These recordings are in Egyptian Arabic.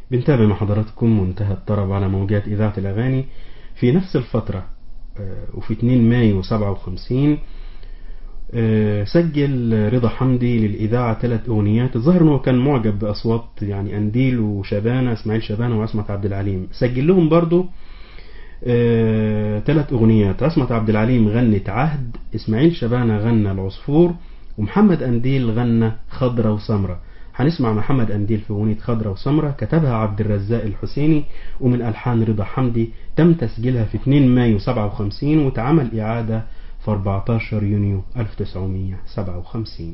بنتابع مع حضراتكم منتهى الطرب على موجات إذاعة الأغاني في نفس الفترة آه، وفي 2 مايو 57 آه، سجل رضا حمدي للإذاعة ثلاث أغنيات الظاهر أنه كان معجب بأصوات يعني أنديل وشبانة إسماعيل شبانة وعصمت عبد العليم سجل لهم برضو ثلاث أغنيات عصمت عبد العليم غنت عهد إسماعيل شبانة غنى العصفور ومحمد أنديل غنى خضرة وسمرة هنسمع محمد أنديل في أغنية خضرة وسمرة كتبها عبد الرزاق الحسيني ومن ألحان رضا حمدي تم تسجيلها في 2 مايو 57 وتعمل إعادة في 14 يونيو 1957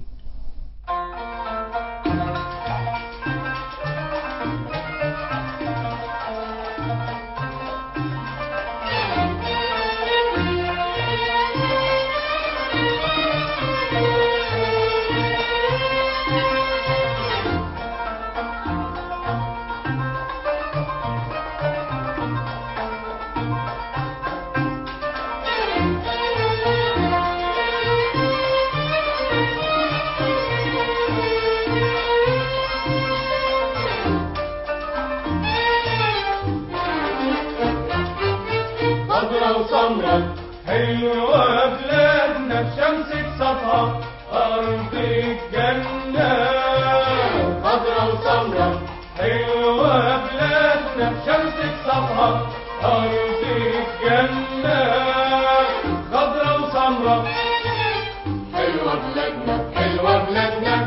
خضرة وسمرة حلوة بلادنا بشمسك صفا أرض الجنة خضرة وسمرة حلوة بلادنا بشمسك صفا أرض الجنة خضرة وسمرة حلوة بلادنا حلوة بلادنا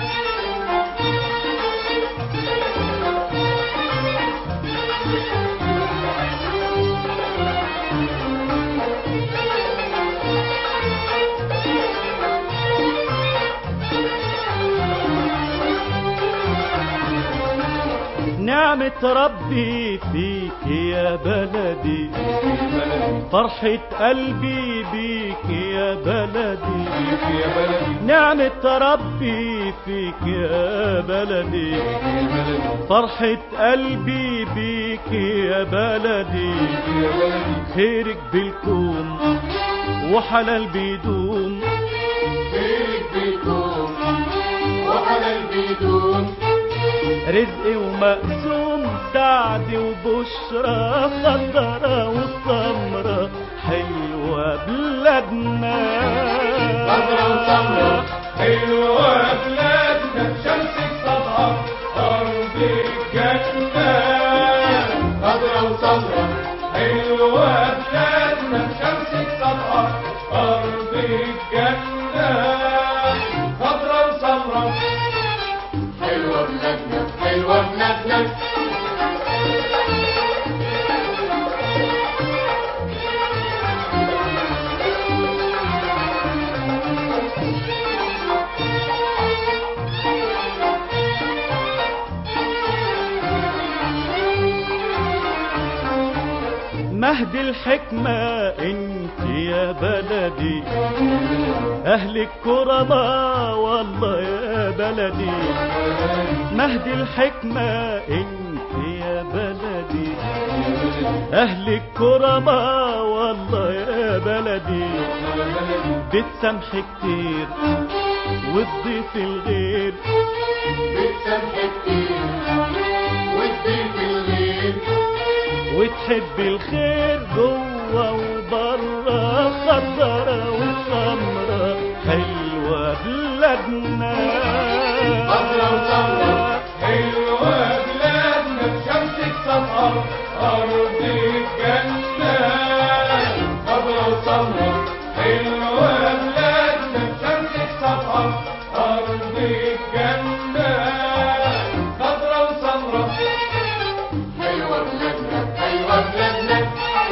نعمة ربي فيك يا بلدي فرحة قلبي بيك يا بلدي يا بلدي نعمة ربي فيك يا بلدي فرحة قلبي بيك يا بلدي يا بلدي خيرك بالكون وحلال بيدوم فيك بيكون وحلال بيدون رزق ومقسوم سعد وبشرى خضرة وسمرة حلوة بلادنا خضرة وسمرة حلوة بلادنا بشمسك صبحة أرض الجنة خضرة وسمرة حلوة بلادنا بشمسك صبحة أرض الجنة خضرة وسمرة حلوة بلادنا حلوة بلادنا مهد الحكمة انت يا بلدي اهل الكرماء والله يا بلدي مهد الحكمة انت يا بلدي اهل الكرماء والله يا بلدي بتسامح كتير وتضيف الغير بتسامح كتير وتضيف الغير وتحب الخير جوه وبره خضرة وسمرة حلوة بلادنا خضرة وسمرة حلوة بلادنا بشمسك صفحة أرض الجنة خضرة وسمرة حلوة بلادنا بشمسك صفحة أرض الجنة خضرة وسمرة حلوة بلادنا حلوة بلادنا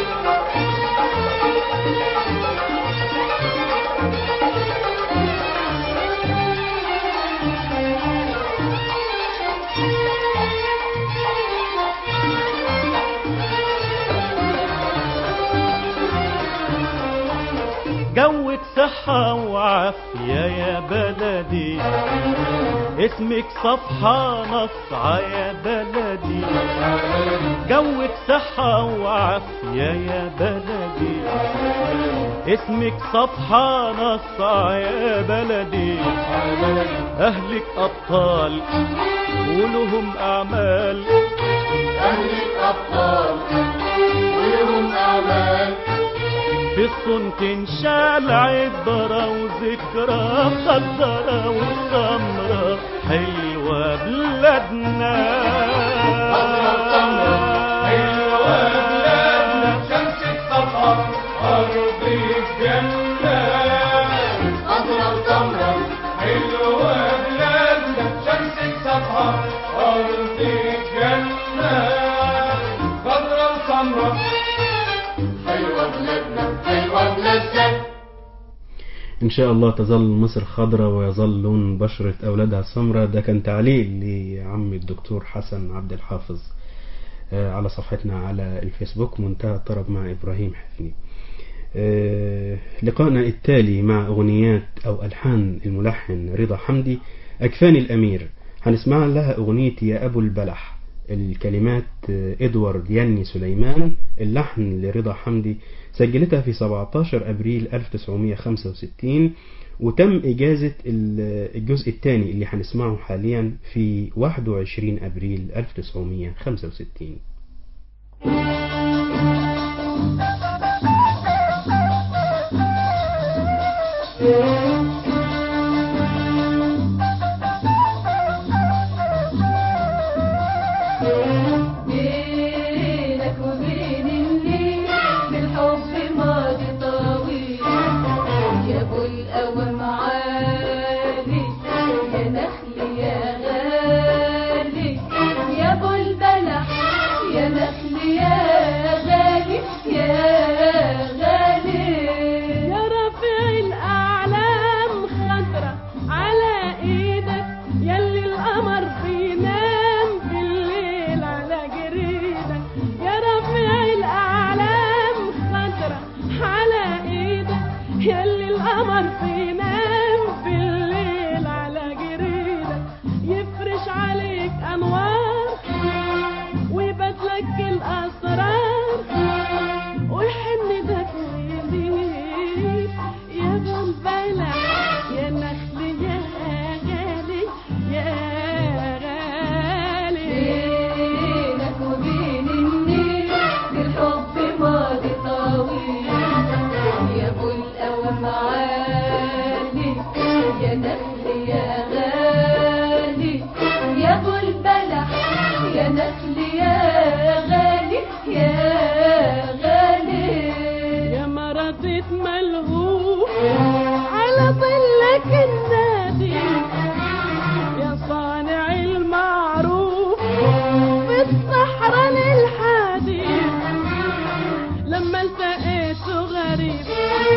جوك صحة وعافية يا بلدي اسمك صفحة نصعة يا بلدي جوك صحة وعافية يا بلدي اسمك صفحة نصعة يا بلدي أهلك أبطال ولهم أعمال بالصن تنشال عبرة وذكرى خضرة وسمرة حلوة بلادنا حلوة بلادنا شمسك صفحة أرض الجنة خضرا وسمرا حلوة بلادنا شمسك صفحة أرض الجنة خضرا وسمرا حلوة بلادنا حلوة بلادنا إن شاء الله تظل مصر خضراء ويظل لون بشرة أولادها سمراء ده كان تعليق لعم الدكتور حسن عبد الحافظ آه، على صفحتنا على الفيسبوك منتهى الطرب مع إبراهيم حفني آه، لقائنا التالي مع أغنيات أو ألحان الملحن رضا حمدي أكفاني الأمير هنسمع لها أغنية يا أبو البلح الكلمات آه، إدوارد يني سليمان اللحن لرضا حمدي سجلتها في 17 أبريل 1965 وتم إجازة ال- الجزء الثاني اللي هنسمعه حاليا في 21 أبريل 1965 بينك وبين النيل بالحب ماضي طويل يا ابو القوام عالي يا نخل يا غالي يا ابو البلح يا نخل يا غالي يا غالي يا رافع الاعلام خضرة على ايدك يلي القمر بينام بالليل على جريدك يا رافع الاعلام خضرة على ايدك يلي القمر بينام بالليل على جريدك يفرش عليك انوار ويبدلك الاسرار ويحن ده ويليك يا ابو البلح يا نخل يا غالي يا غالي بينك وبين النيل بالحب ماضي طويل يا ابو القوام عالي يا نخل يا غالي يا ابو البلح يا نخل يا غالي يا غالي يا مرضت ملهوف على ظلك النادي يا صانع المعروف في الصحراء للحادي لما التقيته غريب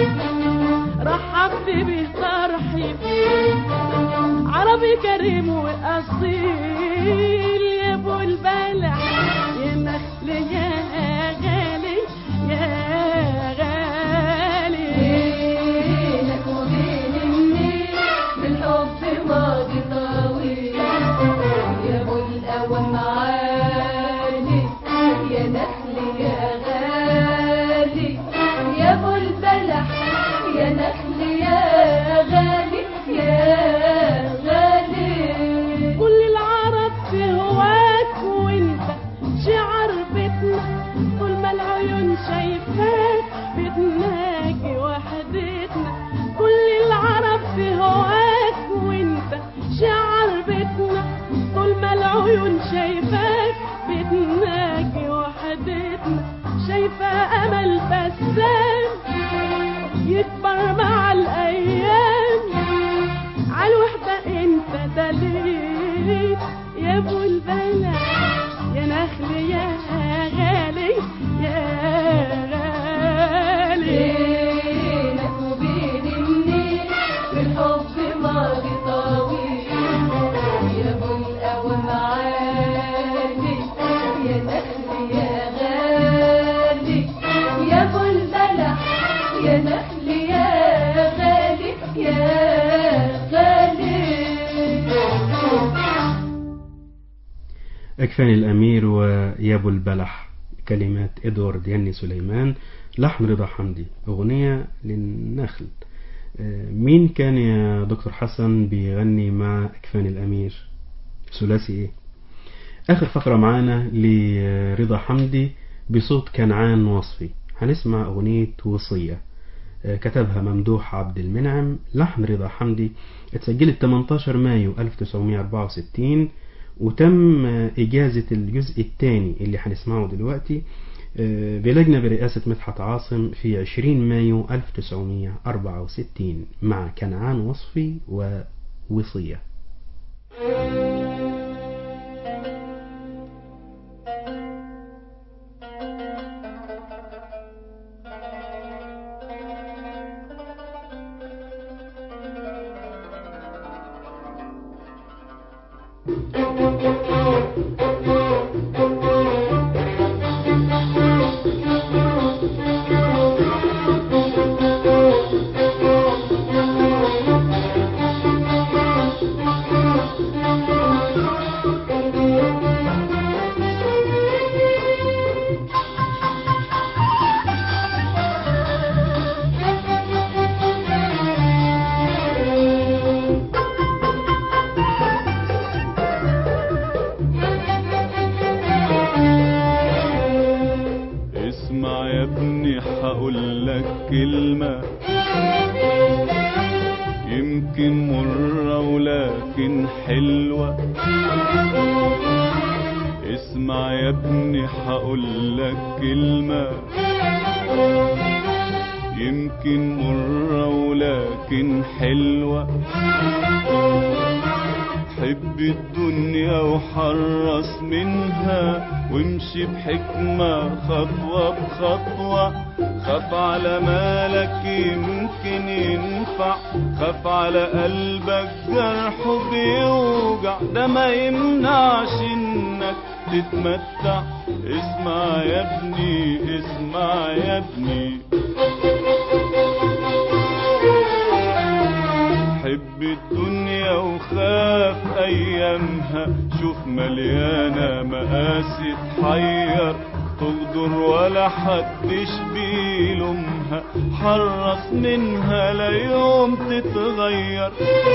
رحبت به ترحيب عربي كريم واصيل يا ابو البلح يا نخل يا غالي يا غالي بينك وبين النيل بالحب ماضي طويل يا ابو القوام عالي يا نخل يا غالي يا ابو البلح يا نخل يا غالي يا غالي كل العرب في هواك وانت شعر بيتنا طول ما العيون شايفاك بتناجي وحدتنا كل العرب في هواك وانت شعر بيتنا طول ما العيون شايفاك بتناجي وحدتنا شايفة أمل بسام يكبر مع الأيام عالوحدة انت دليل يا ابو البلح يا نخل يا غالي يا غالي بينك وبين النيل بالحب ماضي طويل يا ابو القوام عالي يا نخل يا غالي يا ابو البلح يا نخل يا غالي يا غالي أكفاني الأمير ويا أبو البلح كلمات إدوارد يني سليمان لحن رضا حمدي أغنية للنخل آه، مين كان يا دكتور حسن بيغني مع أكفاني الأمير ثلاثي إيه آخر فقرة معانا لرضا حمدي بصوت كنعان وصفي هنسمع أغنية وصية آه، كتبها ممدوح عبد المنعم لحن رضا حمدي اتسجلت 18 مايو 1964 وتم آه، إجازة الجزء الثاني اللي هنسمعه دلوقتي آه، بلجنة برئاسة مدحت عاصم في 20 مايو 1964 مع كنعان وصفي ووصية اسمع يا ابني هقول لك كلمة يمكن مرة ولكن حلوة اسمع يا ابني هقول لك كلمة يمكن مرة ولكن حلوة حب الدنيا وحرص منها وامشي بحكمة خطوة بخطوة خاف على مالك يمكن ينفع خاف على قلبك جرحه بيوجع ده ما يمنعش انك تتمتع اسمع يا ابني اسمع يا ابني حب الدنيا وخاف ايامها شوف مليانة مقاسي تحير تغدر ولا حدش بيلومها حرص منها لا يوم تتغير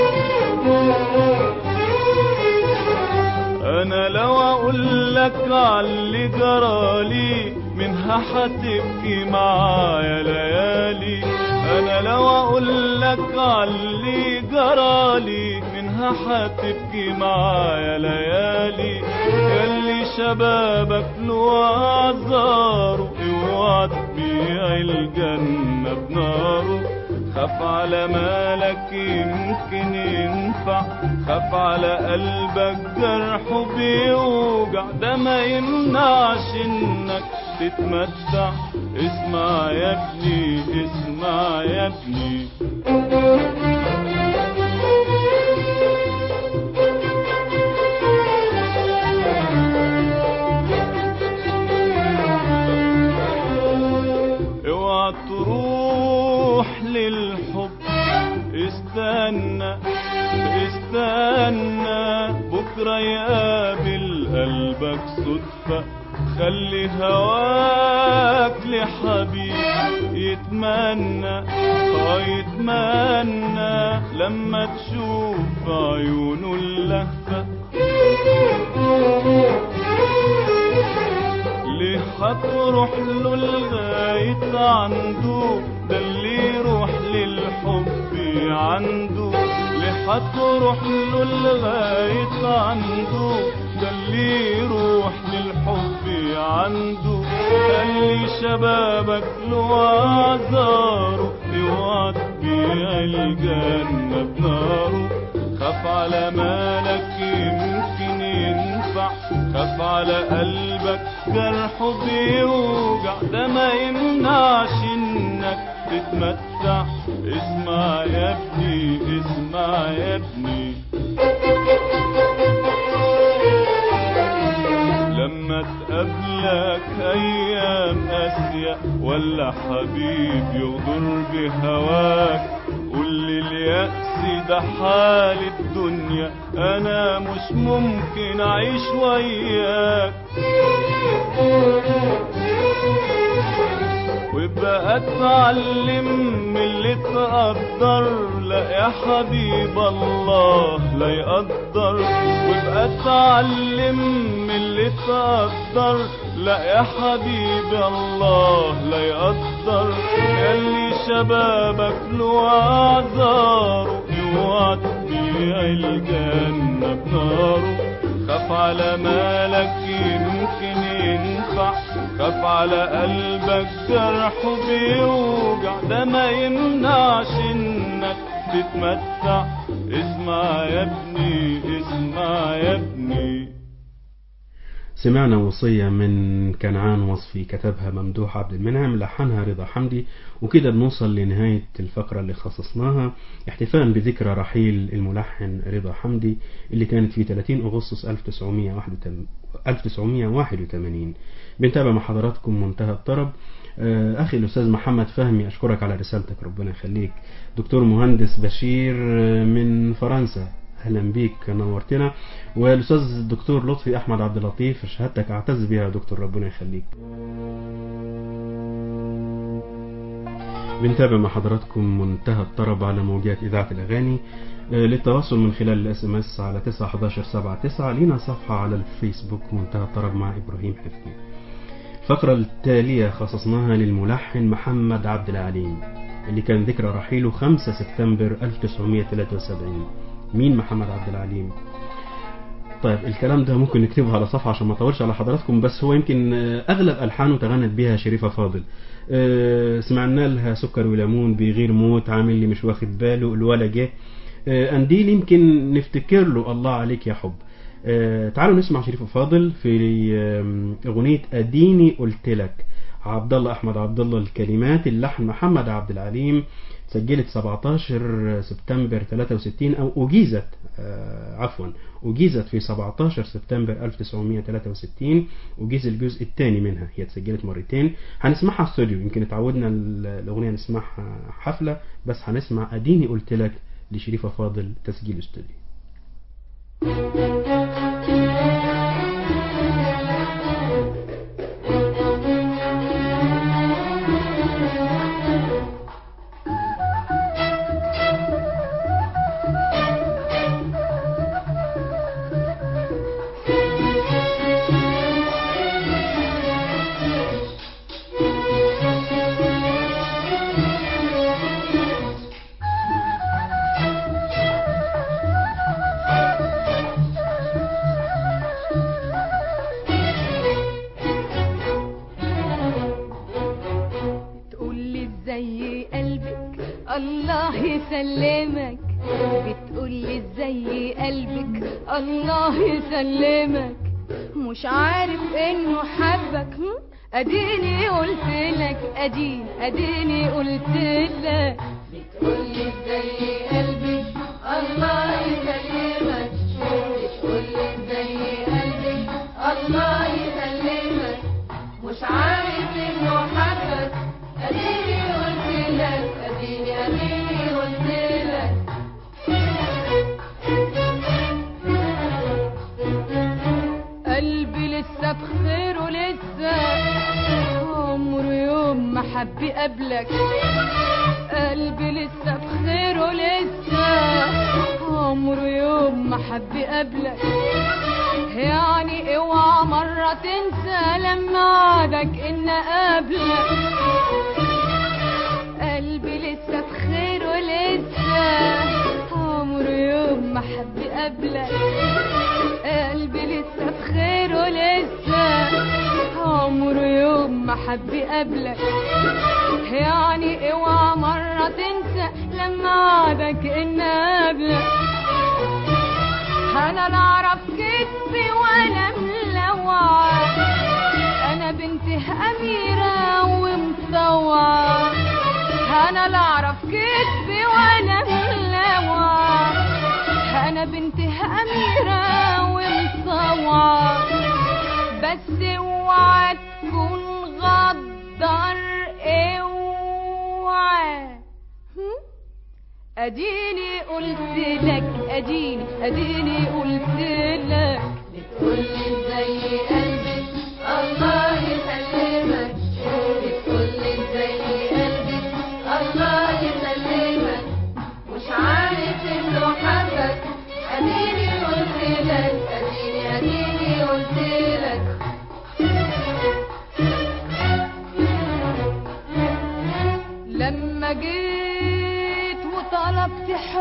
انا لو اقول لك عاللي جرالي منها هتبكي معايا ليالي انا لو اقول لك عاللي جرالي منها هتبكي معايا ليالي ياللي شبابك له اعذاره اوعى تبيع الجنة بناره خاف على مالك يمكن ينفع خاف على قلبك جرحه بيوجع ده ما يمنعش انك تتمتع اسمع يا ابني اسمع يا ابني اوعى تروح للحب استنى استنى بكرة يقابل قلبك صدفة خلي هواك لحبيب يتمنى اه يتمنى لما تشوف عيونه اللهفة ليه هتروح له لغاية عنده ده اللي يروح للحب عنده ليه هتروح له لغاية عنده ده اللي يروح للحب عنده خلي شبابك له اعذاره اوعى تبيع الجنة بناره خاف على مالك يمكن ينفع خاف على قلبك جرحه بيوجع ده ما يمنعش انك تتمتع اسمع يا ابني اسمع يا ابني لما تقابلك ايام قاسية ولا حبيب يغدر بهواك قول لي اليأس ده حال الدنيا انا مش ممكن اعيش وياك ويبقى وابقى اتعلم من اللي تقدر لا يا حبيب الله لا يقدر وابقى اتعلم من اللي تقدر لا يا حبيب الله لا يقدر ياللي شبابك له اعذاره اوعى تبيع الجنة بناره خاف على مالك يمكن ينفع خاف على قلبك جرحه بيوجع ده ما يمنعش انك تتمتع اسمع يا ابني اسمع يا ابني سمعنا وصية من كنعان وصفي كتبها ممدوح عبد المنعم لحنها رضا حمدي وكده بنوصل لنهاية الفقرة اللي خصصناها احتفاء بذكرى رحيل الملحن رضا حمدي اللي كانت في 30 أغسطس 1981 بنتابع مع حضراتكم منتهى الطرب آه، أخي الأستاذ محمد فهمي أشكرك على رسالتك ربنا يخليك دكتور مهندس بشير آه، من فرنسا اهلا بيك نورتنا والاستاذ الدكتور لطفي احمد عبد اللطيف شهادتك اعتز بها يا دكتور ربنا يخليك بنتابع مع حضراتكم منتهى الطرب على موجات اذاعه الاغاني آه، للتواصل من خلال الاس ام اس على 9 11 7 9 لينا صفحه على الفيسبوك منتهى الطرب مع ابراهيم حفني الفقرة التالية خصصناها للملحن محمد عبد العليم اللي كان ذكرى رحيله 5 سبتمبر 1973 مين محمد عبد العليم طيب الكلام ده ممكن نكتبه على صفحة عشان ما اطولش على حضراتكم بس هو يمكن آه، اغلب الحانه تغنت بها شريفة فاضل آه، سمعنا لها سكر وليمون بيغير موت عامل لي مش واخد باله الولا جه آه، انديل يمكن نفتكر له الله عليك يا حب آه، تعالوا نسمع شريفة فاضل في آم، اغنية اديني قلت لك عبد الله احمد عبد الله الكلمات اللحن محمد عبد العليم سجلت 17 سبتمبر 63 او اجيزت آه، عفوا اجيزت في 17 سبتمبر 1963 اجيز الجزء الثاني منها هي اتسجلت مرتين هنسمعها استوديو يمكن اتعودنا ال- الاغنيه نسمعها حفله بس هنسمع اديني قلت لك لشريفه فاضل تسجيل استوديو تقولي ازاي قلبك الله يسلمك بتقولي ازاي قلبك الله يسلمك مش عارف انه حبك هم؟ اديني قلت لك اديني اديني قلت لك بتقولي ازاي قلبك الله يسلمك بتقولي ازاي قلبك الله يسلمك مش عارف انه حبك اديني قلت لك اديني اديني قلت لك قلبي لسه بخير ولسه عمره يوم ما حب قبلك قلبي لسه بخير ولسه عمره يوم ما حب قبلك يعني اوعى مرة تنسى لما عادك ان قبلك قلبي لسه بخير ولسه عمره يوم ما حب قبلك قلبي لسه بخير ولسه عمره يوم ما حب قبلك يعني اوعى مرة تنسى لما عادك ان قبلك انا لا اعرف كذبي ولا ملوعة انا بنت اميرة ومطوعة انا لا اعرف كذبي ولا ملوعة انا بنت اميرة ومطوعة بس اوعى تكون غدار اوعى هم؟ اديني قلت لك اديني اديني قلت لك بتقولي ازاي قلبك الله يسلمك بتقولي ازاي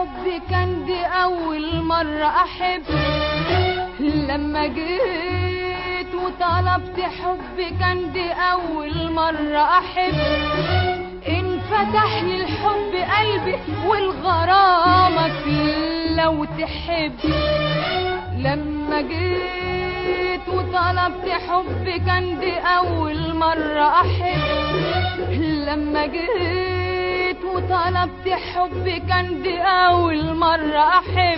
حبي كان دي أول مرة أحب لما جيت وطلبت حبي كان دي أول مرة أحب انفتح لي الحب قلبي والغرامة فيه لو تحب لما جيت وطلبت حبي كان دي أول مرة أحب لما جيت وطلبت حبي كان دي أول مرة أحب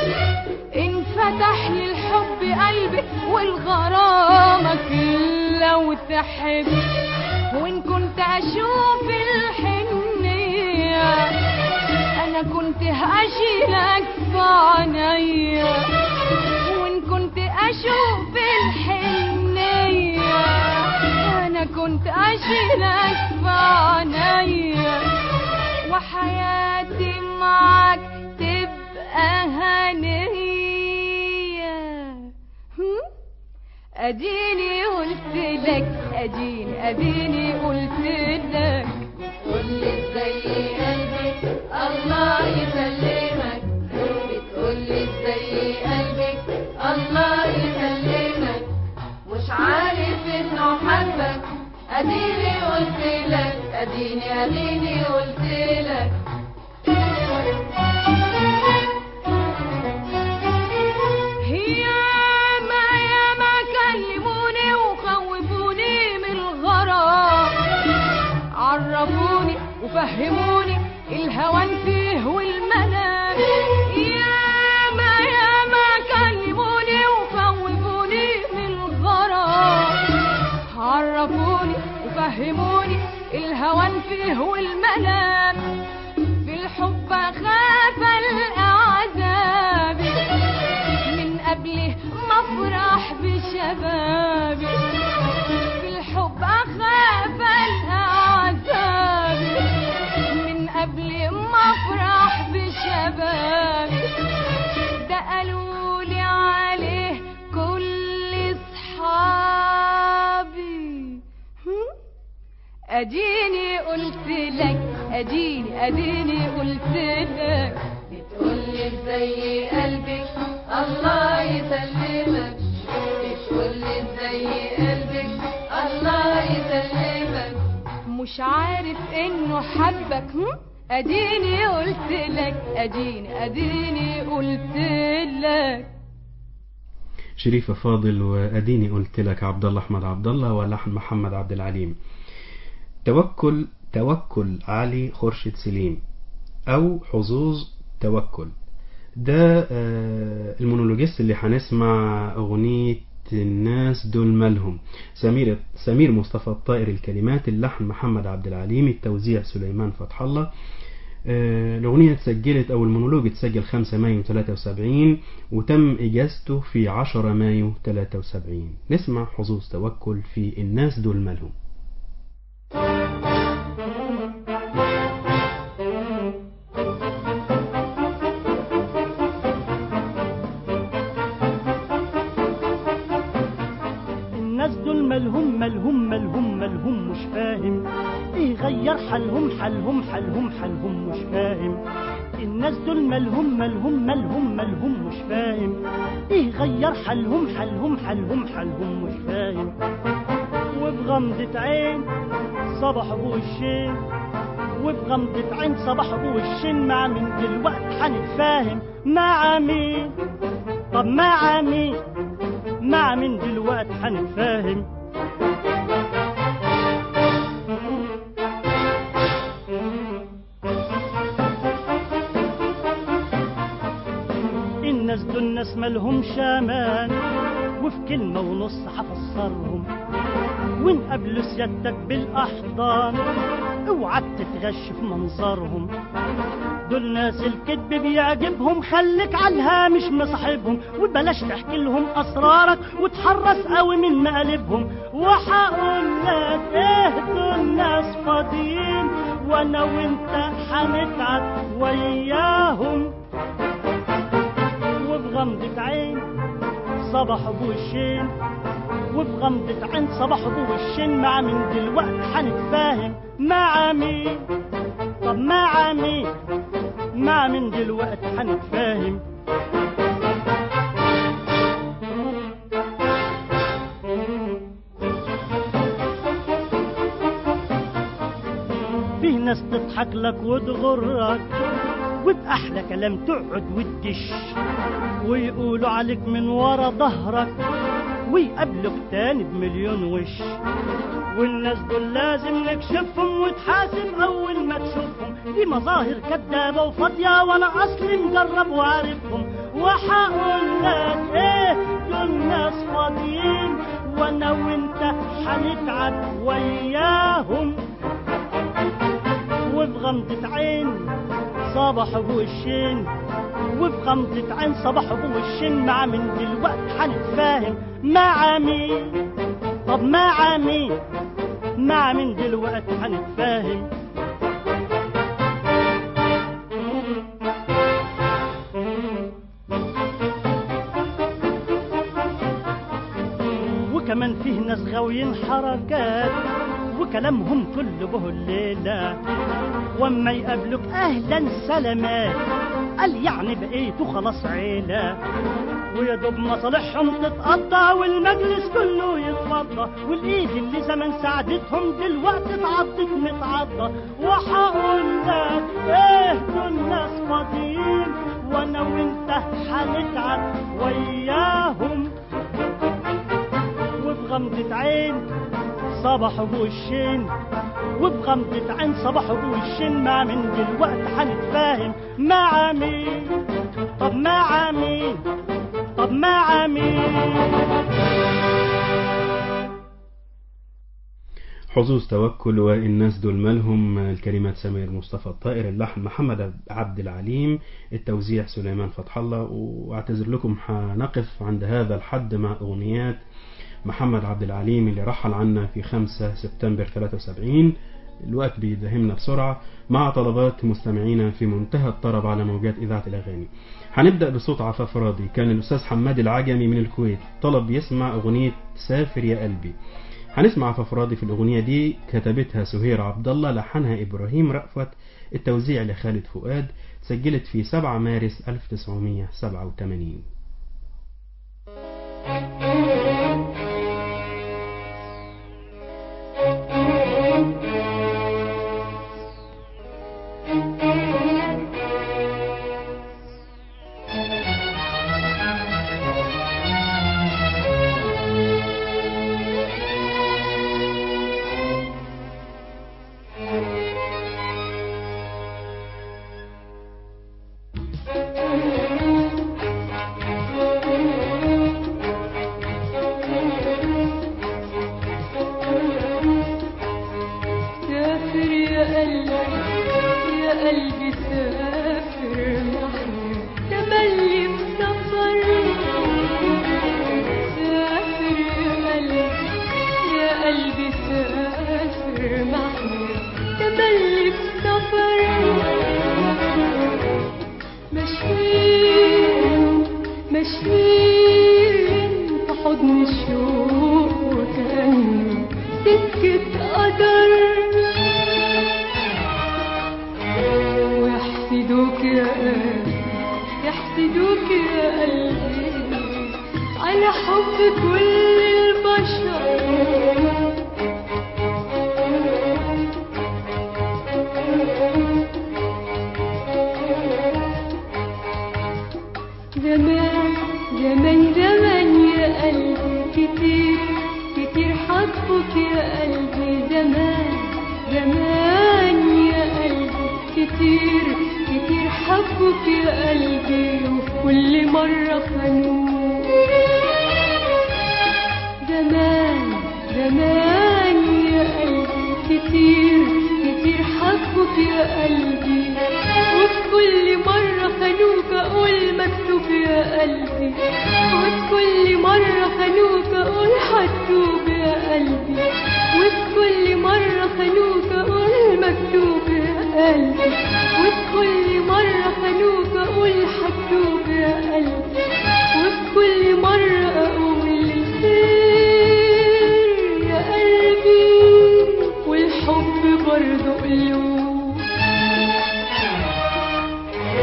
انفتح لي الحب قلبي والغرامة فيه لو تحب وإن كنت أشوف الحنية أنا كنت هشيلك في عينيا وإن كنت أشوف الحنية أنا كنت أشيلك في عينيا وحياتي معاك تبقى هنية هم؟ اديني قلت لك اديني اديني قلت لك بتقولي ازاي قلبي الله يسلمك بتقولي ازاي قلبك الله يسلمك مش عارف انه حبك اديني قلت لك اديني اديني قلت لك ياما ياما كلموني وخوفوني من الغرام عرفوني وفهموني الهوان فيه والمنام ياما ياما كلموني وخوفوني من الغرام عرفوني وفهموني الهوان فيه والمنام في الحب خاف الأعذاب من قبل ما افرح بشبابي في الحب اخاف الاعذاب من قبل ما افرح بشبابي ده قالوا لي عليه كل اصحابي هم؟ اديني قلت لك اديني اديني قلت لك بتقولي ازاي قلبك الله يسلمك بتقولي ازاي قلبك الله يسلمك مش عارف انه حبك هم؟ اديني قلت لك اديني اديني قلت لك شريفة فاضل وأديني قلت لك عبد الله أحمد عبد الله ولحن محمد عبد العليم توكل توكل علي خورشيد سليم أو حظوظ توكل ده آه، المونولوجيست اللي هنسمع أغنية الناس دول مالهم سمير سمير مصطفى الطائر الكلمات اللحن محمد عبد العليم التوزيع سليمان فتح الله آه، الأغنية اتسجلت أو المونولوج اتسجل 5 مايو 73 وتم إجازته في 10 مايو 73 نسمع حظوظ توكل في الناس دول مالهم الناس دول مالهم مالهم مالهم مالهم مش فاهم ايه غير حالهم حالهم حالهم حالهم مش فاهم الناس دول مالهم مالهم مالهم مالهم مش فاهم ايه غير حالهم حالهم حالهم حالهم مش فاهم وبغمضة عين صبح بوشين وبغمضة عين صبح بوشين مع مين دلوقتي هنتفاهم مع مين طب مع مين مع مين دلوقتي هنتفاهم الناس دول ناس مالهمش امان وفي كلمة ونص هفسرهم وين قابلوا سيادتك بالاحضان اوعى تتغش في منظرهم دول ناس الكذب بيعجبهم خليك على الهامش مصاحبهم وبلاش تحكي لهم اسرارك وتحرص قوي من مقالبهم وهقول لك ايه دول ناس فاضيين وانا وانت هنتعب وياهم وبغمضة عين صبح بوشين وبغمضة عين صبح بوشين مع مين دلوقتي هنتفاهم مع مين طب مع مين مع من دلوقتي هنتفاهم فيه ناس تضحك لك وتغرك وبأحلى كلام تقعد وتدش ويقولوا عليك من ورا ظهرك ويقابلوك تاني بمليون وش والناس دول لازم نكشفهم وتحاسب اول ما تشوفهم دي مظاهر كدابه وفاضيه وانا اصلي مجرب وعارفهم وهقول لك ايه دول ناس فاضيين وانا وانت هنتعب وياهم وفي غمضة عين صباح بوشين وفي غمضة عين صباح بوشين مع من دلوقتي هنتفاهم مع مين طب مع مين مع من دلوقتي هنتفاهم وكمان فيه ناس غاويين حركات وكلامهم كله به الليلة واما يقابلوك اهلا سلامات قال يعني بقيتوا خلاص عيلة ويا دوب مصالحهم تتقطع والمجلس كله يتفضى والايد اللي زمان ساعدتهم دلوقتي اتعضت متعضى وهقول لك ايه دول ناس فاضيين وانا وانت هنتعب وياهم وفي غمضة عين صباح بوشين وبغمضة عين صباح بوشين مع من دلوقتي هنتفاهم مع مين طب مع مين طب مع مين حظوظ توكل والناس دول مالهم الكلمات سمير مصطفى الطائر اللحن محمد عبد العليم التوزيع سليمان فتح الله واعتذر لكم هنقف عند هذا الحد مع اغنيات محمد عبد العليم اللي رحل عنا في 5 سبتمبر 73 الوقت بيدهمنا بسرعة مع طلبات مستمعينا في منتهى الطرب على موجات إذاعة الأغاني هنبدأ بصوت عفاف راضي كان الأستاذ حماد العجمي من الكويت طلب يسمع أغنية سافر يا قلبي هنسمع عفاف راضي في الأغنية دي كتبتها سهير عبد الله لحنها إبراهيم رأفت التوزيع لخالد فؤاد سجلت في 7 مارس 1987 سافر يا قلبي يا قلبي سافر معي تملي بسفر سافر يا قلبي يا قلبي سافر معي تملي بسفر ماشيين ماشيين في حضن الشوق وكأنه سكة قدر ويحسدوك يا قلبي يحسدوك يا قلبي على حب كل البشر زمان زمان زمان يا قلبي كتير كتير حبك يا قلبي زمان زمان يا قلبي كتير كتير حبك يا قلبي وفي كل مرة خانوك زمان زمان يا قلبي كتير كتير حبك يا قلبي وفي كل مرة خانوك أقول مكتوب يا قلبي وفي كل مرة خانوك أقول حتوب يا قلبي وفي كل مرة خانوك أقول مكتوب يا قلبي وفي كل مرة خانوك أقول حتوب يا قلبي وفي كل مرة أقول الخير يا قلبي والحب برضه قلوب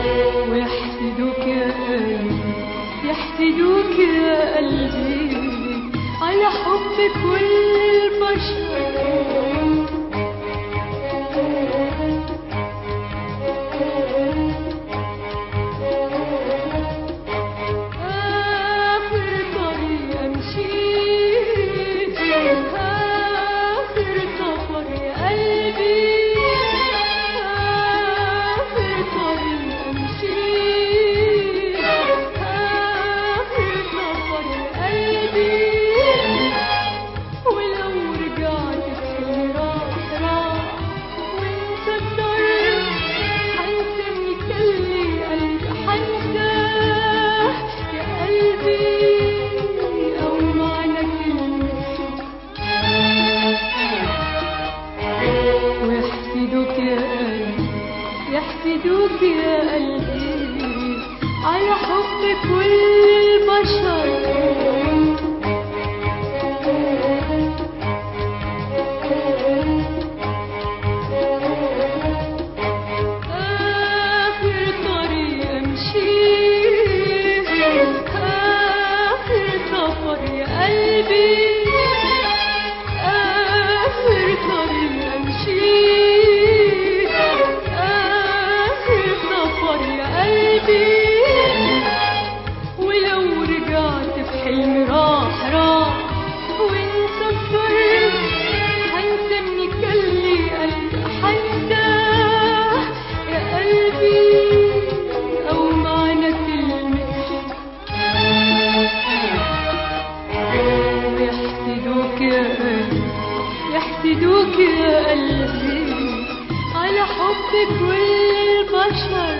بكل البشر آخر طريق أمشي آخر سفر يا قلبي آخر طريق أمشي آخر سفر يا قلبي ولو رجعت في حلم راح راح وانت صفرت هنسمي كلي قلبي حنساه يا قلبي او معنى كلمة يحسدوك يا قلبي يحسدوك يا قلبي على حب كل البشر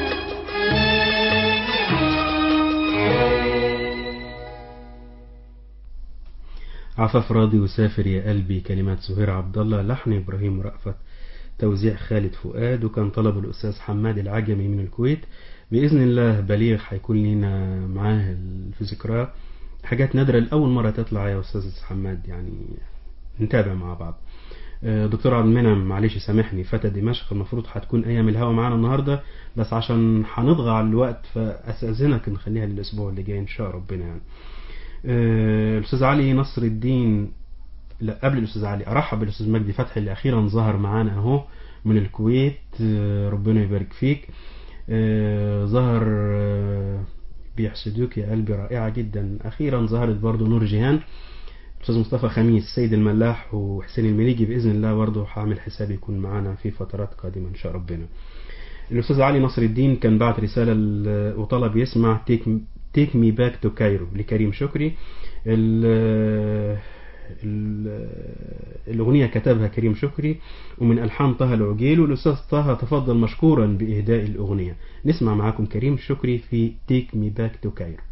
عفاف راضي وسافر يا قلبي كلمات سهير عبد الله لحن ابراهيم رأفت توزيع خالد فؤاد وكان طلب الاستاذ حماد العجمي من الكويت باذن الله بليغ هيكون لنا معاه في ذكراه حاجات نادرة لأول مرة تطلع يا أستاذ حماد يعني نتابع مع بعض آه، دكتور عبد المنعم معلش سامحني فتى دمشق المفروض هتكون أيام الهوا معانا النهاردة بس عشان هنضغى على الوقت فأستأذنك نخليها للأسبوع اللي جاي إن شاء ربنا يعني آه، الأستاذ علي نصر الدين لا قبل الأستاذ علي أرحب بالأستاذ مجدي فتحي اللي أخيرا ظهر معانا أهو من الكويت آه، ربنا يبارك فيك آه، ظهر آه، بيحسدوك يا قلبي رائعة جدا أخيرا ظهرت برضو نور جيهان الأستاذ مصطفى خميس سيد الملاح وحسين المليجي بإذن الله برضو هعمل حساب يكون معانا في فترات قادمة إن شاء ربنا الأستاذ علي نصر الدين كان بعت رسالة ل- وطلب يسمع تيك تيك مي باك تو كايرو لكريم شكري ال- ال- الأغنية كتبها كريم شكري ومن ألحان طه العجيل والأستاذ طه تفضل مشكورا بإهداء الأغنية نسمع معاكم كريم شكري في تيك مي باك تو كايرو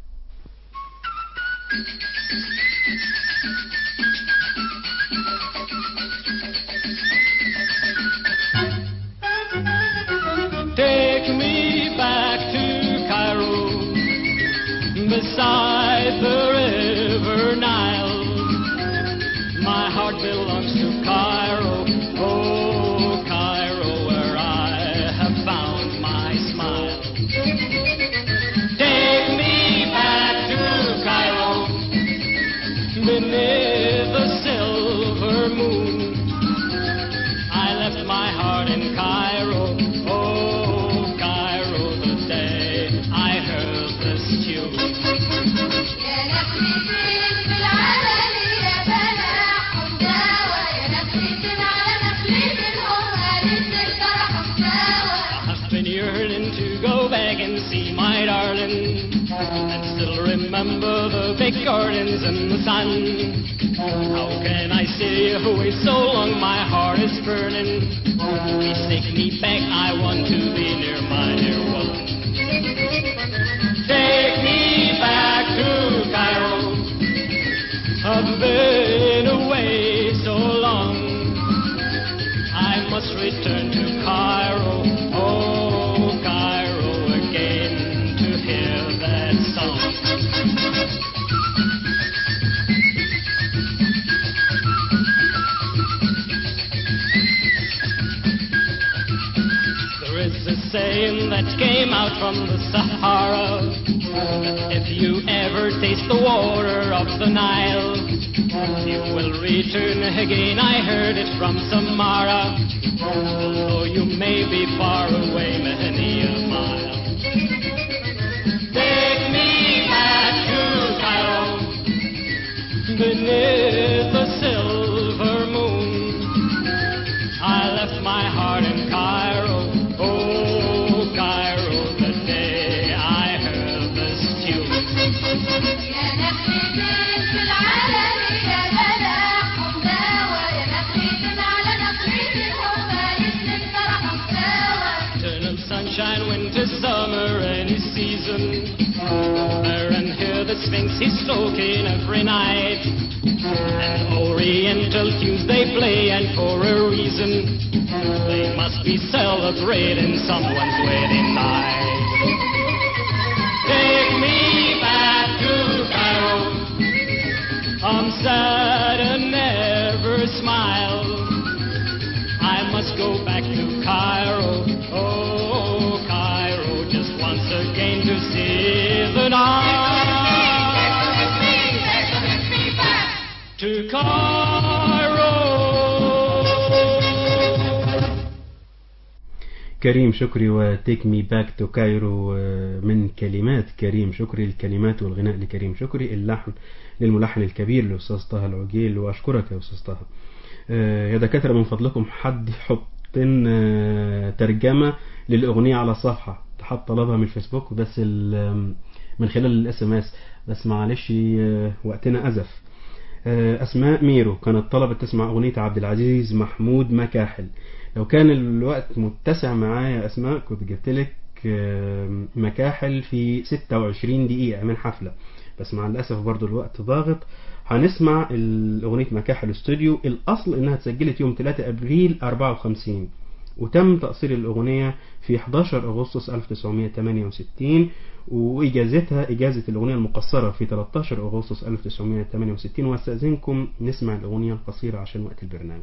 Take me back to Cairo, beside the river Nile. My heart belongs to Cairo, oh Cairo, where I have found my smile. Take me back to Cairo, beneath the silver moon. I left my heart in Cairo, oh Cairo, the day I heard this tune. يا نخلتين في العلن يا بلاح ومداوى يا نخلتين على نخلتين هم قالت الفرح مساوى I've been yearning to go back and see my darling, and still remember the big gardens and the sun. How can I stay away so long? My heart is burning. Please take me back. I want to be near my dear one. Take me back to Cairo. I've been away so long. I must return to Cairo, oh Cairo again to hear that song. There is a saying that came out from the Sahara that if you ever taste the water of the Nile, you will return again. I heard it from Samara, although you may be far away many a mile. Take me back to Cairo, beneath the silver moon. I left my heart in Cairo, oh Cairo, the day I heard this tune. يا نخلتين في العلن يا بلاح ومداوى يا نخلتين على نخلتين هم قالت الفرح مساوى Eternal sunshine, winter, summer, any season. There and here the Sphinx he's stroking every night. And Oriental tunes they play, and for a reason. They must be celebrating someone's wedding night. Take me back. sad and never smile. I must go back to Cairo, oh Cairo, just once again to see the Nile. To Cairo. كريم شكري وتيك مي باك تو كايرو آه، من كلمات كريم شكري الكلمات والغناء لكريم شكري اللحن للملحن الكبير الأستاذ طه العجيل وأشكرك يا أستاذ طه آه، يا دكاترة من فضلكم حد يحط لنا آه، ترجمة للأغنية على صفحة حد طلبها من الفيسبوك بس ال- من خلال الاس ام اس بس معلش آه، وقتنا أزف آه، أسماء ميرو كانت طلبت تسمع أغنية عبد العزيز محمود مكاحل لو كان الوقت متسع معايا يا أسماء كنت جبت لك آه، مكاحل في 26 دقيقة من حفلة بس مع الأسف برضو الوقت ضاغط هنسمع الأغنية مكاحل استوديو الأصل إنها اتسجلت يوم 3 أبريل 54 وتم تأصيل الأغنية في 11 أغسطس 1968 وإجازتها إجازة الأغنية المقصرة في 13 أغسطس 1968 واستأذنكم نسمع الأغنية القصيرة عشان وقت البرنامج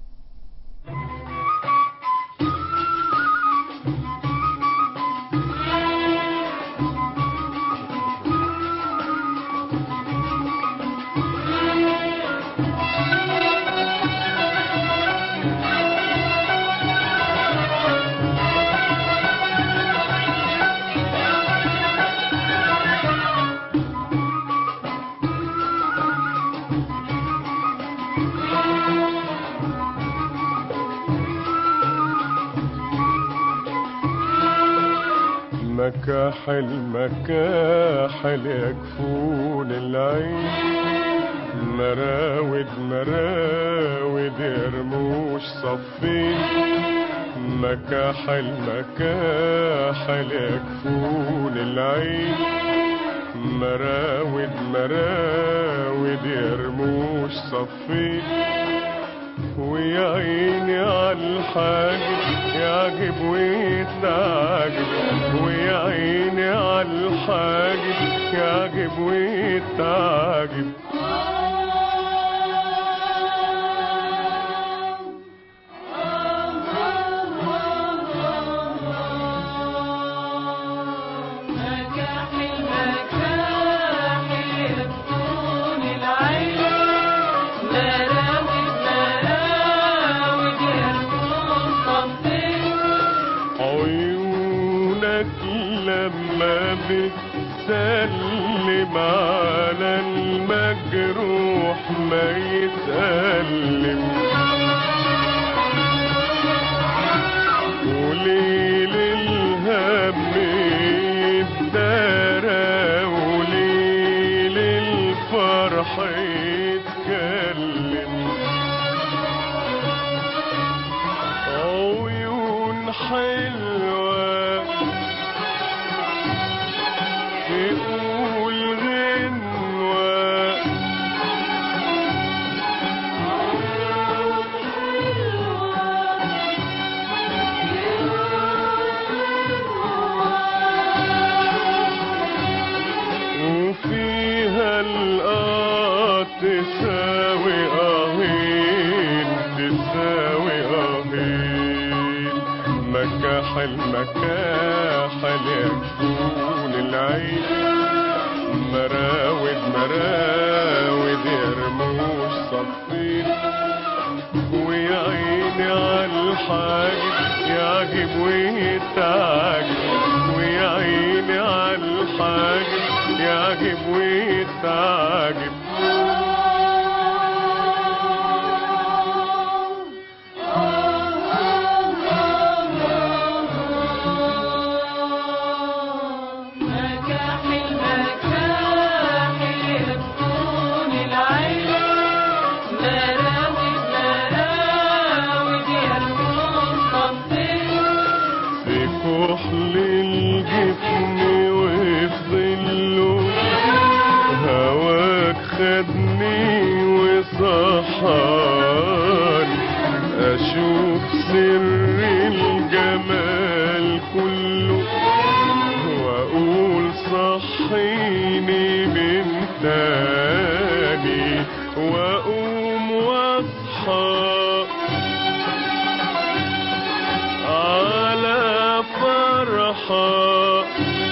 مكاحل مكاحل يكفون العين مراود مراود يرموش صفين مكاحل مكاحل يكفون العين مراود مراود يرموش صفين ويا عيني عالحاجب يعجب ويتعجب ويا عيني عالحاجب يعجب ويتعجب عيونك لما بتسلم على المجروح ما يتألم وليل الهم يتدارى وليل الفرح يتكلم عيون حلوة تقول غنوة وفيها الآه تساوي آهين تساوي آهين مكاحل مكاحل يكفون العين مراود مراود يرموش صفين ويا عيني عالحاجب يعجب ويتعجب ويا عيني عالحاجب يعجب ويتعجب في كحل الجفن وفي ظله هواك خدني وصحاني اشوف سر الجمال كله واقول صحيني من تاني فرحة على فرحة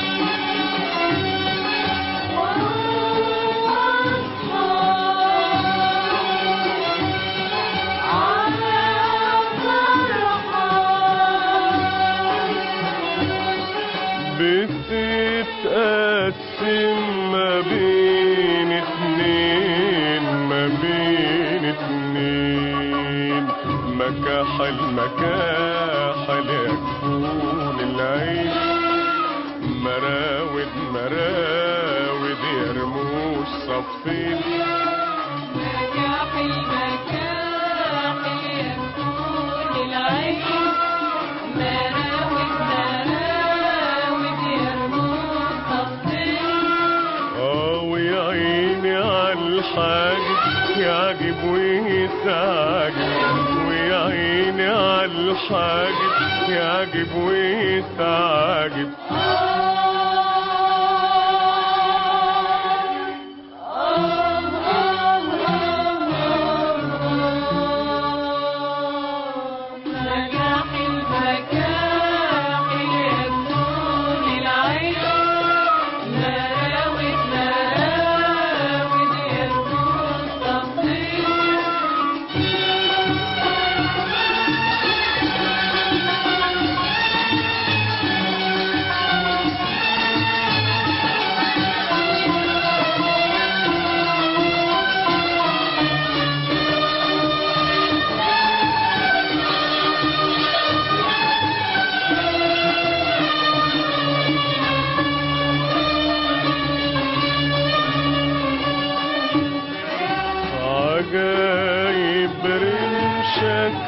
بتتقسم ما بين اتنين ما بين اتنين مكاحل مكاحل يكون العين مراود مراود يرموش صفين مكاحل مكاحل يكون العين مراود مراود يرمون صفين اه ويا عيني عالحاجب يعجب ويتعجب ويا عيني عالحاجب يعجب ويتعجب مكاحل مكاحل يكون العين مراود مراود يرمون صفين عجايب رمشك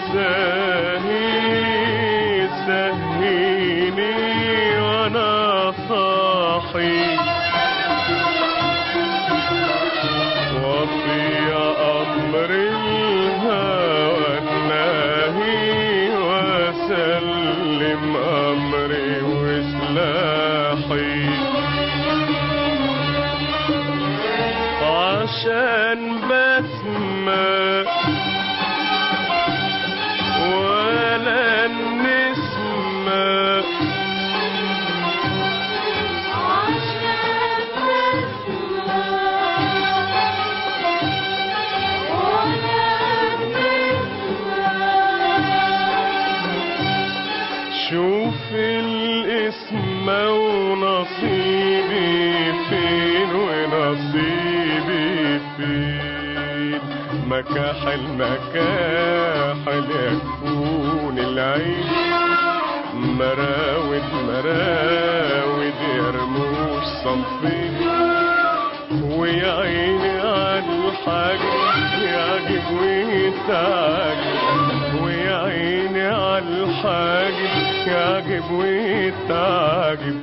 السهي سهيني وانا صاحي وفي امر الهوى الناهي وسلم امري وسلاحي عشان بسمة ولا النسمة شوف الاسم ونصيبي فين ونصيبي فين مكاحل مكاحل يكون العين مراود مراود يرموش صنفين ويا عيني على الحاجب يعجب ويتعجب ويا عيني على الحاجب يعجب ويتعجب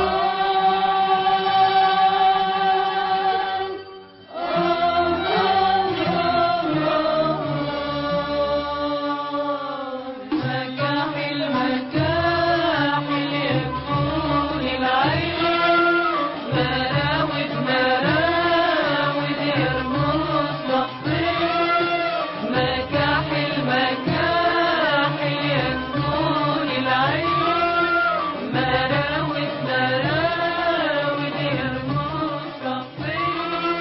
مكاحل مكاحل يكون العين مراود مراود يرمون صفين مكاحل مكاحل يكون العين مراود مراود يرمون صفين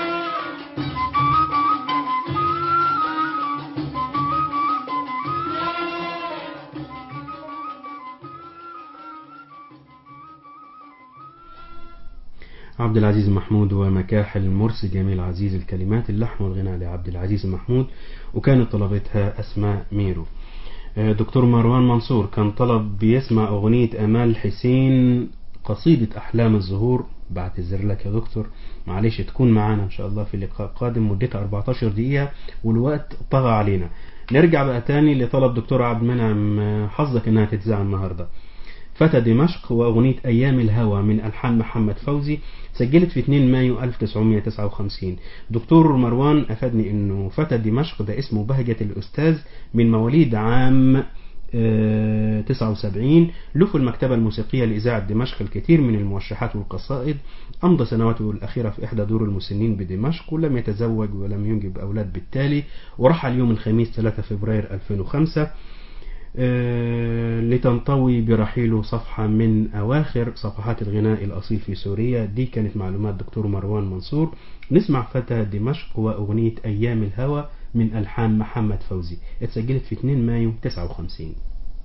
عبد العزيز محمود ومكاحل مرسي جميل عزيز الكلمات اللحن والغناء لعبد العزيز محمود وكانت طلبتها أسماء ميرو آه، دكتور مروان منصور كان طلب بيسمع أغنية أمال حسين قصيدة أحلام الزهور بعتذر لك يا دكتور معلش تكون معانا إن شاء الله في لقاء قادم مدتها 14 دقيقة والوقت طغى علينا نرجع بقى تاني لطلب دكتور عبد المنعم آه، حظك إنها تتذاع النهاردة فتى دمشق وأغنية أيام الهوى من ألحان محمد فوزي سجلت في 2 مايو 1959 دكتور مروان أفادني أنه فتى دمشق ده اسمه بهجة الأستاذ من مواليد عام آه، 79 له في المكتبة الموسيقية لإذاعة دمشق الكثير من الموشحات والقصائد أمضى سنواته الأخيرة في إحدى دور المسنين بدمشق ولم يتزوج ولم ينجب أولاد بالتالي ورحل يوم الخميس 3 فبراير 2005 آه، لتنطوي برحيله صفحة من أواخر صفحات الغناء الأصيل في سوريا دي كانت معلومات دكتور مروان منصور نسمع فتى دمشق وأغنية أيام الهوى من ألحان محمد فوزي اتسجلت في 2 مايو 59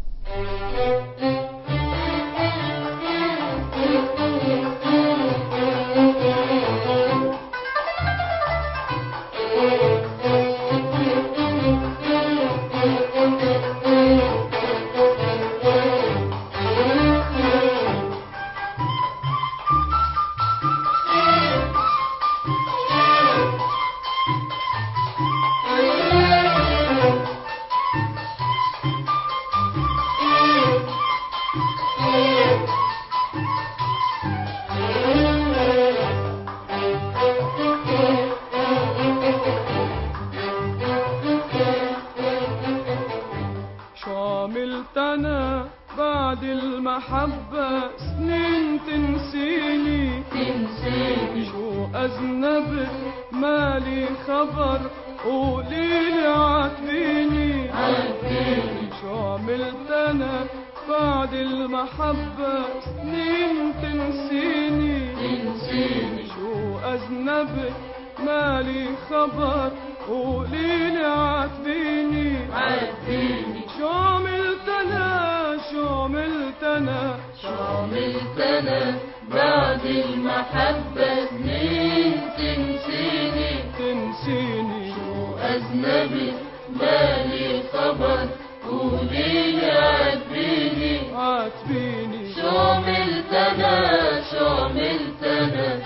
شو عملت انا بعد المحبة سنين تنسيني تنسيني شو اذنبت مالي خبر قوليلي عاتبيني عاتبيني شو عملت انا بعد المحبة سنين تنسيني تنسيني شو اذنبت مالي خبر قوليلي عاتبيني عاتبيني شو عملت انا شو عملت انا شو عملت انا بعد المحبة سنين تنسيني تنسيني شو اذنبي مالي خبر قوليلي عاتبيني عاتبيني شو عملت انا شو عملت انا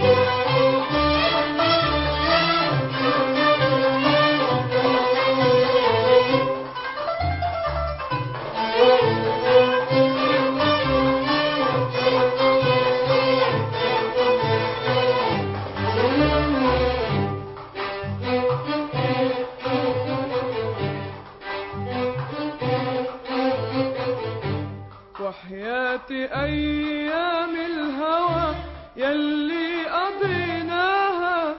وحياتي أيام الهوى يلي قضيناها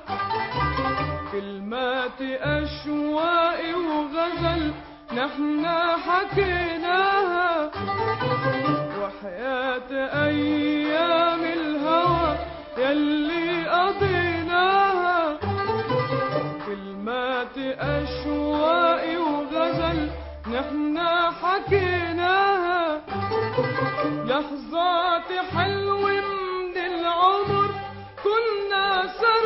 كلمات أشواقي وغزل نحنا حكيناها وحياة أيام الهوى يلي قضيناها كلمات أشواقي وغزل نحنا حكيناها لحظات حلوة من العمر كنا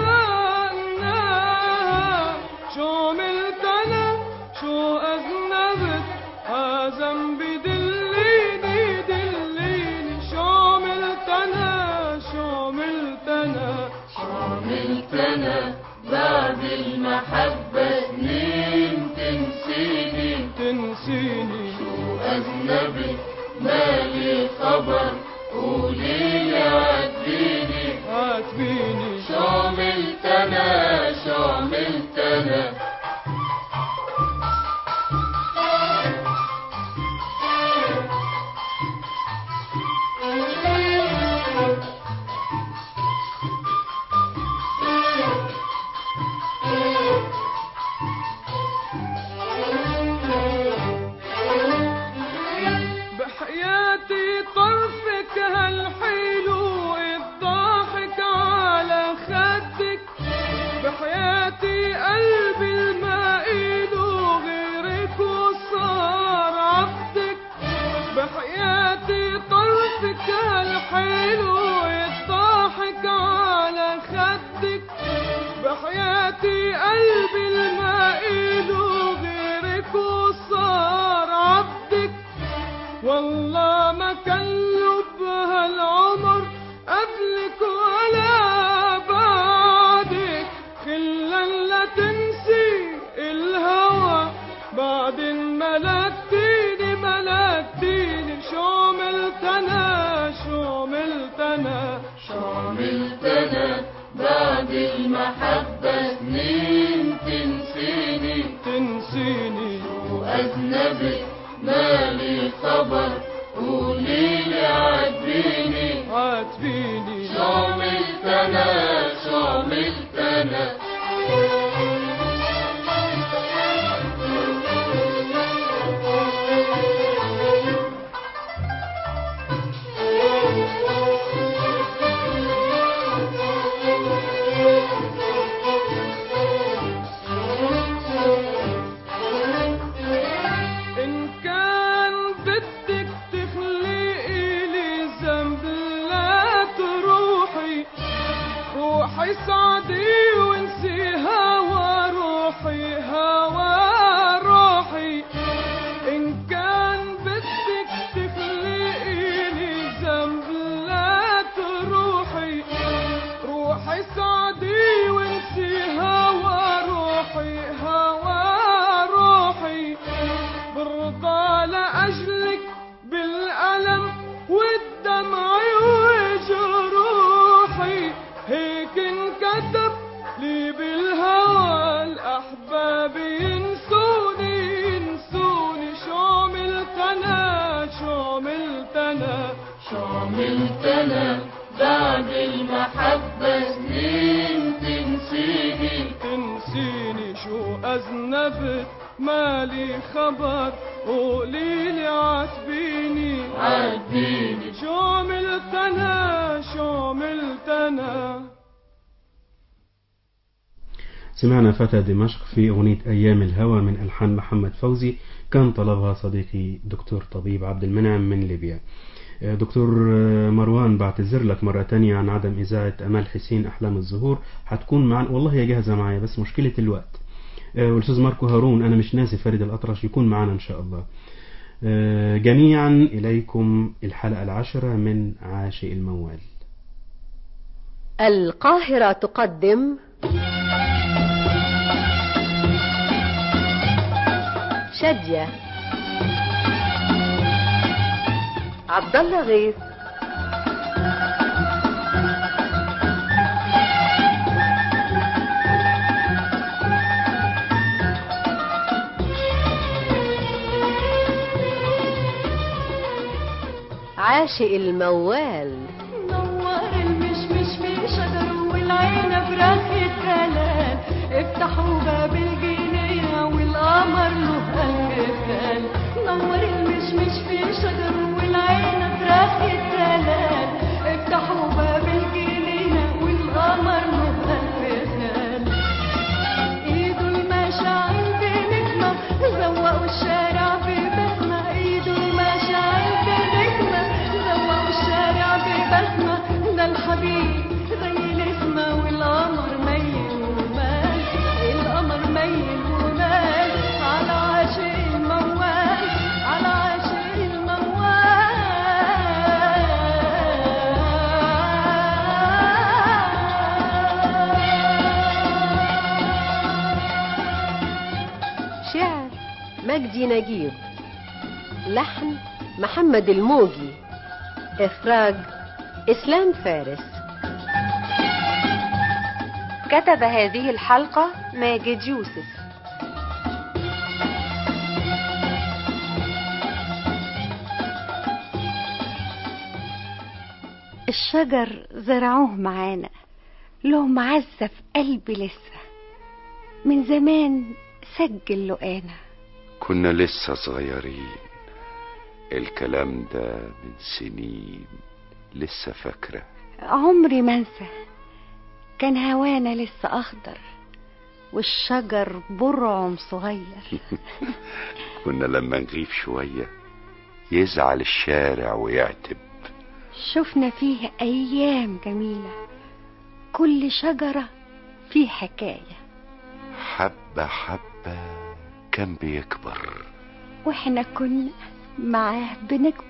سرقناها شو عملت أنا شو أذنبت ذنبي دليني دليني شو عملت أنا شو عملت أنا شو عملت أنا بعد المحبة سنين تنسيني تنسيني شو أذنبي مالي خبر قوليلي عاتبيني عاتبيني شو عملت أنا شو عملت أنا بحياتي طرفك هالحلو الضاحك على خدك بحياتي قلبي المائل غيرك وصار عبدك بحياتي طرفك هالحلو الضاحك على خدك بحياتي قلبي المائل غيرك وصار عبدك والله ما كان لبها العمر قبلك ولا بعدك خلا لا تنسي الهوى بعد ملكتيني ملكتيني شو عملت انا شو عملت انا شو عملت انا بعد المحبة سنين تنسيني تنسيني وأذنبك مالي خبر قوليلي عاتبيني عاتبيني شو عملت انا شو عملت انا إن كان بدك تخلقي لي ذنب لا تروحي روحي سعدي وانسي هوا روحي هوا روحي إن كان بدك تخلقي لي ذنب لا تروحي روحي سعدي وانسي هوا روحي هوا روحي برضى لأجلك بالألم والدمع وجروحي هيك انكتب لي بالهوى الأحباب ينسوني ينسوني شو عملت أنا شو عملت أنا شو عملت انا بعد المحبة سنين تنسيني تنسيني شو أذنبت مالي خبر قوليلي عاتبيني عاتبيني شو عملت أنا شو عملت أنا سمعنا فتى دمشق في أغنية أيام الهوى من ألحان محمد فوزي كان طلبها صديقي دكتور طبيب عبد المنعم من ليبيا آه، دكتور آه، مروان بعتذر لك مرة تانية عن عدم إذاعة أمال حسين أحلام الزهور هتكون معنا والله هي جاهزة معايا بس مشكلة الوقت آه، والأستاذ ماركو هارون أنا مش ناسي فريد الأطرش يكون معنا إن شاء الله آه، جميعا إليكم الحلقة العاشرة من عاشق الموال القاهرة تقدم شادية عبد الله غيث عاشق الموال نور المشمش في شجر والعنب راخد دلال افتحوا باب الجنينة والقمر له ألف نور المشمش في شجر والعنب راخد دلال افتحوا باب الجنينة والقمر له ألف ايده المشاعل بنجمة زوقوا الشارع ببسمة ايده المشاعل بنجمة زوقوا الشارع ببسمة ده الحبيب زي الاسمة والقمر ميل ومال القمر ميل ومال على عاشق الموال على عاشق الموال شعر مجدي نجيب لحن محمد الموجي إخراج إسلام فارس كتب هذه الحلقة ماجد يوسف الشجر زرعوه معانا له معزة في قلبي لسه من زمان سجل له أنا كنا لسه صغيرين الكلام ده من سنين لسه فاكرة عمري ما انسى كان هوانا لسه أخضر والشجر برعم صغير كنا لما نغيب شوية يزعل الشارع ويعتب شفنا فيه أيام جميلة كل شجرة فيه حكاية حبة حبة كان بيكبر واحنا كنا معاه بنكبر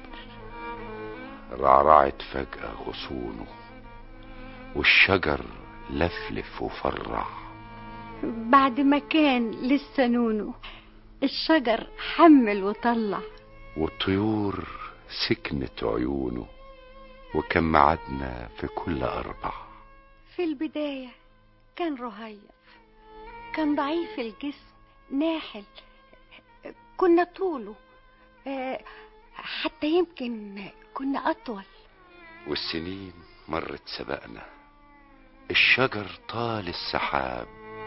رعرعت فجأة غصونه والشجر لفلف وفرع بعد ما كان لسه نونو الشجر حمل وطلع والطيور سكنت عيونه وكان معادنا في كل أربع في البداية كان رهيف كان ضعيف الجسم ناحل كنا طوله آه، حتى يمكن كنا أطول والسنين مرت سبقنا الشجر طال السحاب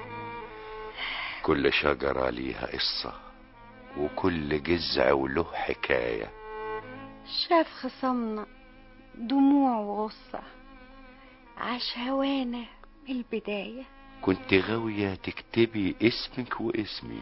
كل شجرة ليها قصة وكل جذع وله حكاية شاف خصمنا دموع وغصة عاش هوانا من البداية كنت غاوية تكتبي اسمك واسمي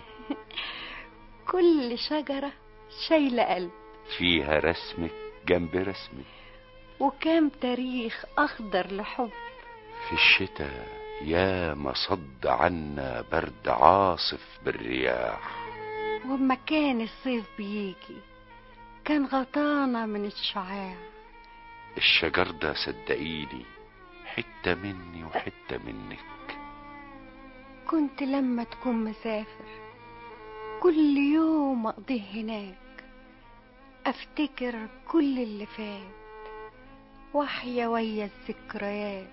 كل شجرة شايلة قلب فيها رسمك جنب رسمي وكام تاريخ أخضر لحب في الشتاء يا ما صد عنا برد عاصف بالرياح وما كان الصيف بيجي كان غطانا من الشعاع الشجر ده صدقيني حتة مني وحتة منك كنت لما تكون مسافر كل يوم أقضيه هناك أفتكر كل اللي فات وأحيا ويا الذكريات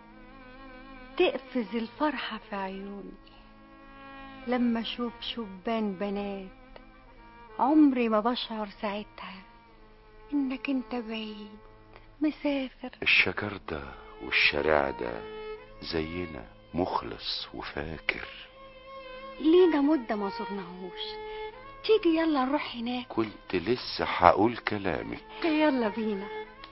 تقفز الفرحة في عيوني لما أشوف شبان بنات عمري ما بشعر ساعتها إنك أنت بعيد مسافر الشجر ده والشارع ده زينا مخلص وفاكر لينا مدة ما زرناهوش تيجي يلا نروح هناك كنت لسه هقول كلامك يلا بينا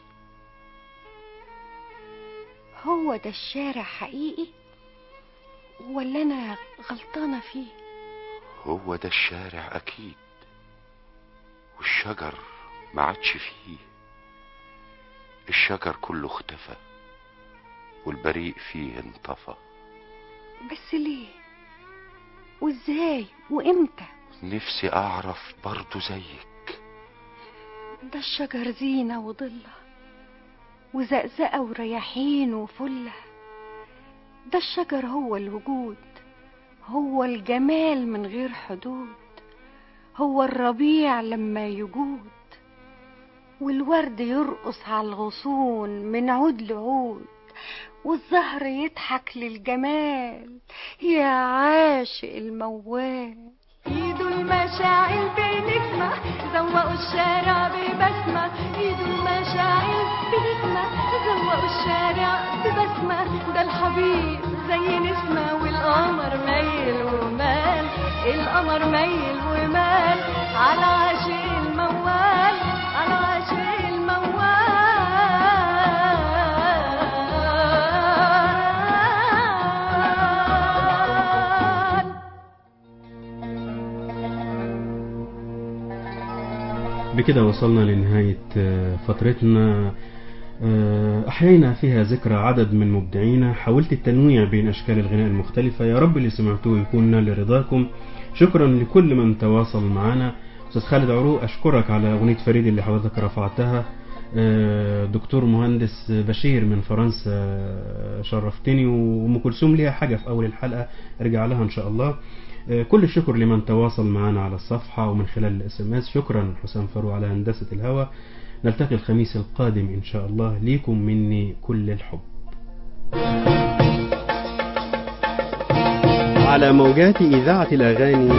هو ده الشارع حقيقي ولا انا غلطانه فيه هو ده الشارع اكيد والشجر ما عادش فيه الشجر كله اختفى والبريء فيه انطفى بس ليه وازاي وامتى نفسي اعرف برضو زيك ده الشجر زينة وضلة وزقزقة ورياحين وفلة ده الشجر هو الوجود هو الجمال من غير حدود هو الربيع لما يجود والورد يرقص على الغصون من عود لعود والزهر يضحك للجمال يا عاشق الموال ايدوا المشاعل بنجمة زوقوا الشارع ببسمة ايدوا المشاعل بنجمة زوقوا الشارع ببسمة ده الحبيب زي نسمة والقمر ميل ومال القمر ميل ومال على عاشق الموال على عاشق الموال بكده وصلنا لنهاية آه، فترتنا آه، أحيينا فيها ذكرى عدد من مبدعينا حاولت التنويع بين أشكال الغناء المختلفة يا رب اللي سمعتوه يكون نال لرضاكم شكرا لكل من تواصل معنا أستاذ خالد عروق أشكرك على أغنية فريد اللي حضرتك رفعتها آه، دكتور مهندس بشير من فرنسا آه، شرفتني وأم كلثوم ليها حاجة في أول الحلقة ارجع لها إن شاء الله آه، كل الشكر لمن تواصل معنا على الصفحة ومن خلال الاس ام اس شكرا حسام فاروق على هندسة الهوى نلتقي الخميس القادم إن شاء الله ليكم مني كل الحب على موجات إذاعة الأغاني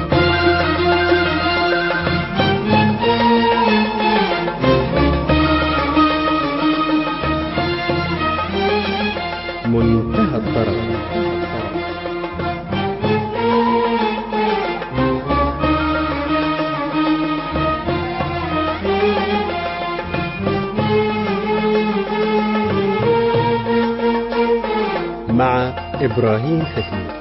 منتهى الطرب مع إبراهيم حكمي